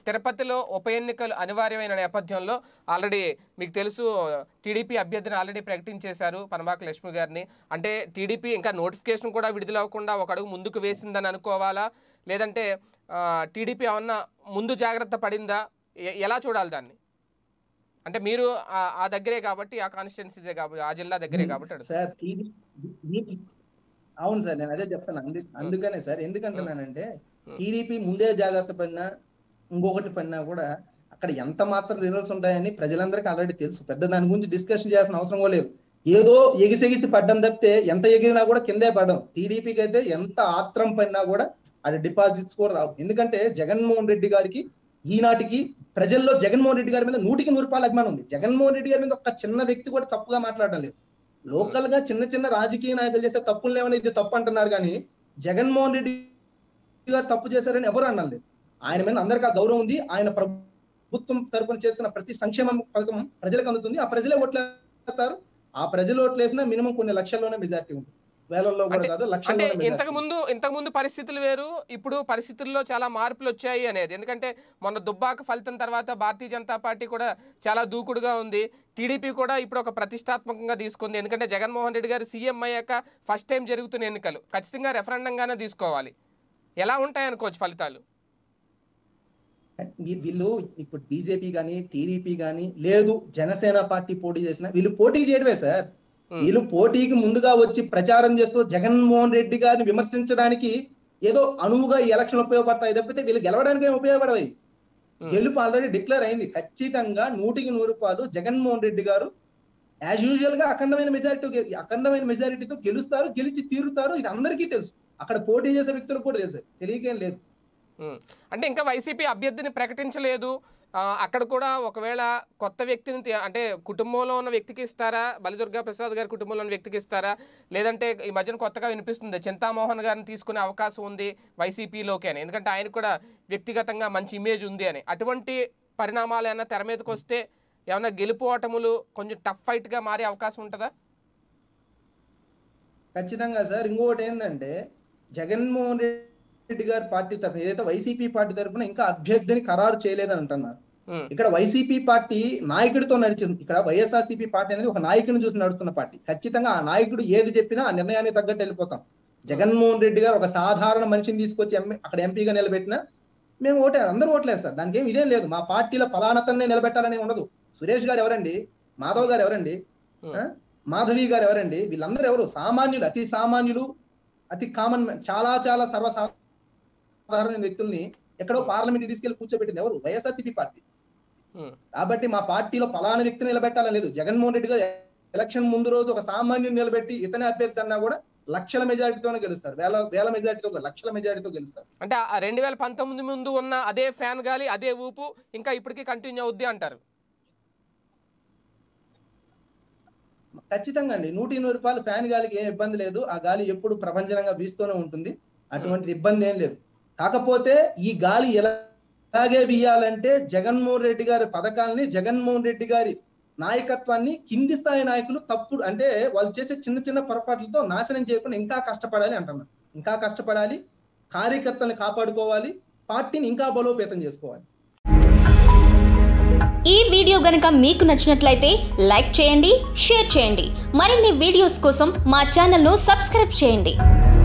తిరుపతిలో ఉప ఎన్నికలు అనివార్యమైన నేపథ్యంలో ఆల్రెడీ మీకు తెలుసు టీడీపీ అభ్యర్థిని ఆల్రెడీ ప్రకటించేశారు పనబాక లక్ష్మి గారిని అంటే టీడీపీ ఇంకా నోటిఫికేషన్ కూడా విడుదల అవ్వకుండా ఒక అడుగు ముందుకు వేసిందని అనుకోవాలా లేదంటే ఆ, టీడీపీ ఏమన్నా ముందు జాగ్రత్త పడిందా ఎ- ఎలా చూడాలి దాన్ని అంటే మీరు ఆ- ఆ దగ్గరే కాబట్టి ఆ కాన్స్టిట్యున్సీ కాబట్టి ఆ జిల్లా దగ్గరే కాబట్టి అడుగుతున్నా. సార్ టీడీ- మీకు- అవును సార్ నేను అదే చెప్తాను అందు అందుకనే సార్ ఎందుకంటున్నానంటే టీడీపీ ముందే జాగ్రత్త పడినా ఇంకొకటి పడినా కూడా అక్కడ ఎంత మాత్రం రిజల్ట్స్ ఉంటాయని ప్రజలందరికీ ఆల్రెడీ తెలుసు పెద్ద దాని గురించి డిస్కషన్ చేయాల్సిన అవసరం కూడా లేదు ఏదో ఎగిసెగిసి పడ్డం తప్పితే ఎంత ఎగిరినా కూడా కిందే పడ్డం టీడీపీకి అయితే ఎంత ఆత్రం పడినా కూడా అది డిపాజిట్స్ కూడా రావు ఎందుకంటే జగన్మోహన్ రెడ్డి గారికి ఈనాటికి ప్రజల్లో జగన్మోహన్ రెడ్డి గారి మీద నూటికి నూరు రూపాయల అభిమానం ఉంది జగన్మోహన్ రెడ్డి గారి మీద ఒక చిన్న వ్యక్తి కూడా తప్పుగా మాట్లాడడం లేదు లోకల్ గా చిన్న చిన్న రాజకీయ నాయకులు చేసే తప్పులు లేవని ఇది తప్పు అంటున్నారు కానీ జగన్మోహన్ రెడ్డి గారు తప్పు చేశారని ఎవరు అనలేదు ఆయన మీద అందరికీ ఆ గౌరవం ఉంది ఆయన ప్రభుత్వం తరపున చేస్తున్న ప్రతి సంక్షేమ పథకం ప్రజలకు అందుతుంది ఆ ప్రజలే ఓట్లేస్తారు ఆ ప్రజలు ఓట్లేసినా మినిమం కొన్ని లక్షల్లోనే మెజార్టీ ఉంటుంది వేలల్లో కూడా అంటే- కాదు అంటే లక్షల్లో ఇంతకు ముందు ఇంతకు ముందు పరిస్థితులు వేరు ఇప్పుడు పరిస్థితుల్లో చాలా మార్పులు వచ్చాయి అనేది ఎందుకంటే మొన్న దుబ్బాక ఫలితం తర్వాత భారతీయ జనతా పార్టీ కూడా చాలా దూకుడుగా ఉంది టీడీపీ కూడా ఇప్పుడు ఒక ప్రతిష్టాత్మకంగా తీసుకుంది ఎందుకంటే జగన్మోహన్ రెడ్డి గారు సీఎం అయ్యాక ఫస్ట్ టైం జరుగుతున్న ఎన్నికలు ఖచ్చితంగా రెఫరెండంగానే తీసుకోవాలి ఎలా ఉంటాయి అనుకోవచ్చు ఫలితాలు వీ- వీళ్ళు ఇప్పుడు బీజేపీ గానీ టీడీపీ గానీ లేదు జనసేన పార్టీ పోటీ చేసిన వీళ్ళు పోటీ చేయడమే సార్ Hmm. వీళ్ళు పోటీకి ముందుగా వచ్చి ప్రచారం చేస్తూ జగన్మోహన్ రెడ్డి గారిని విమర్శించడానికి ఏదో అనువుగా ఈ ఎలక్షన్ ఉపయోగపడతాయి తప్పితే వీళ్ళు గెలవడానికి ఏం ఉపయోగపడవు Hmm. గెలుపు ఆల్రెడీ డిక్లేర్ అయింది ఖచ్చితంగా నూటికి నూరు రూపాయలు జగన్మోహన్ రెడ్డి గారు యాజ్ యూజువల్ గా అఖండమైన మెజారిటీ అఖండమైన మెజారిటీతో గెలుస్తారు గెలిచి తీరుతారు ఇది అందరికీ తెలుసు అక్కడ పోటీ చేసే వ్యక్తులకు కూడా తెలుసు తెలియకేం లేదు ఉమ్. అంటే ఇంకా వైసీపీ అభ్యర్థిని ప్రకటించలేదు ఆ, అక్కడ కూడా ఒకవేళ కొత్త వ్యక్తిని తీ- అంటే కుటుంబంలో ఉన్న వ్యక్తికి ఇస్తారా బలిదుర్గా ప్రసాద్ గారి కుటుంబంలో ఉన్న వ్యక్తికి ఇస్తారా లేదంటే ఈ మధ్యన కొత్తగా వినిపిస్తుంది చింతామోహన్ గారిని తీసుకునే అవకాశం ఉంది వైసీపీలోకి అని ఎందుకంటే ఆయన కూడా వ్యక్తిగతంగా మంచి ఇమేజ్ ఉంది అని అటువంటి పరిణామాలు ఏమైనా తెర మీదకి వస్తే ఏమైనా గెలుపు ఓటములు కొంచెం టఫ్ ఫైట్గా మారే అవకాశం ఉంటుందా ఖచ్చితంగా సార్ ఇంకొకటి ఏంటంటే జగన్మోహన్ రెడ్డి గారి పార్టీ తరఫున ఏదైతే వైసీపీ పార్టీ తరఫున ఇంకా అభ్యర్థిని ఖరారు చేయలేదని అంటున్నారు ఉమ్, ఇక్కడ వైసీపీ పార్టీ నాయకుడితో నడిచింది ఇక్కడ వైఎస్ఆర్సీపీ పార్టీ అనేది ఒక నాయకుడిని చూసి నడుస్తున్న పార్టీ ఖచ్చితంగా ఆ నాయకుడు ఏది చెప్పినా ఆ నిర్ణయానికి తగ్గట్టు వెళ్ళిపోతాం జగన్మోహన్ రెడ్డి గారు ఒక సాధారణ మనిషిని తీసుకొచ్చి ఎంపీ- అక్కడ ఎంపీగా నిలబెట్టినా మేము ఓటే అందరూ ఓట్లేస్తారు దానికి ఏం ఇదేం లేదు మా పార్టీలో ఫలానతన్నే నిలబెట్టాలని ఉండదు సురేష్ గారు ఎవరండి మాధవ్ గారు ఎవరండి ఆ? మాధవి గారు ఎవరండి వీళ్ళందరూ ఎవరు సామాన్యులు అతి సామాన్యులు అతి కామన్ చాలా చాలా సర్వసాధారణ వ్యక్తుల్ని ఎక్కడో పార్లమెంట్ తీసుకెళ్లి కూర్చోబెట్టింది ఎవరు వైఎస్ఆర్సీపీ పార్టీ ఉమ్, కాబట్టి మా పార్టీలో ఫలానా వ్యక్తిని నిలబెట్టాలని లేదు జగన్మోహన్ రెడ్డి గారు ఎలక్షన్ ముందు రోజు ఒక సామాన్యుని నిలబెట్టి ఇతనే అభ్యర్థి అన్నా కూడా లక్షల మెజారిటీతోనే గెలుస్తారు వేల వేల మెజారిటీతో కాదు, లక్షల మెజారిటీతో గెలుస్తారు అంటే ఆ రెండు వేల పంతొమ్మిది ముందు ఉన్న అదే ఫ్యాన్ గాలి అదే ఊపు ఇంకా ఇప్పటికీ కంటిన్యూ అవుద్ది అంటారు ఖచ్చితంగా అండి నూటి నూరు రూపాయలు ఫ్యాన్ గాలికి ఏం ఇబ్బంది లేదు ఆ గాలి ఎప్పుడు ప్రపంచంగా వీస్తూనే ఉంటుంది అటువంటిది ఇబ్బంది ఏం లేదు కాకపోతే ఈ గాలి ఎలాగే వీయాలంటే జగన్మోహన్ రెడ్డి గారి పథకాలని జగన్మోహన్ రెడ్డి గారి నాయకత్వాన్ని కింది స్థాయి నాయకులు తప్పుడు అంటే వాళ్ళు చేసే చిన్న చిన్న పొరపాట్లతో నాశనం చేయకుండా ఇంకా కష్టపడాలి అంటున్నారు ఇంకా కష్టపడాలి కార్యకర్తల్ని కాపాడుకోవాలి పార్టీని ఇంకా బలోపేతం చేసుకోవాలి ఈ వీడియో గనుక మీకు నచ్చినట్లయితే లైక్ చేయండి షేర్ చేయండి మరిన్ని వీడియోస్ కోసం మా ఛానల్ను సబ్స్క్రైబ్ చేయండి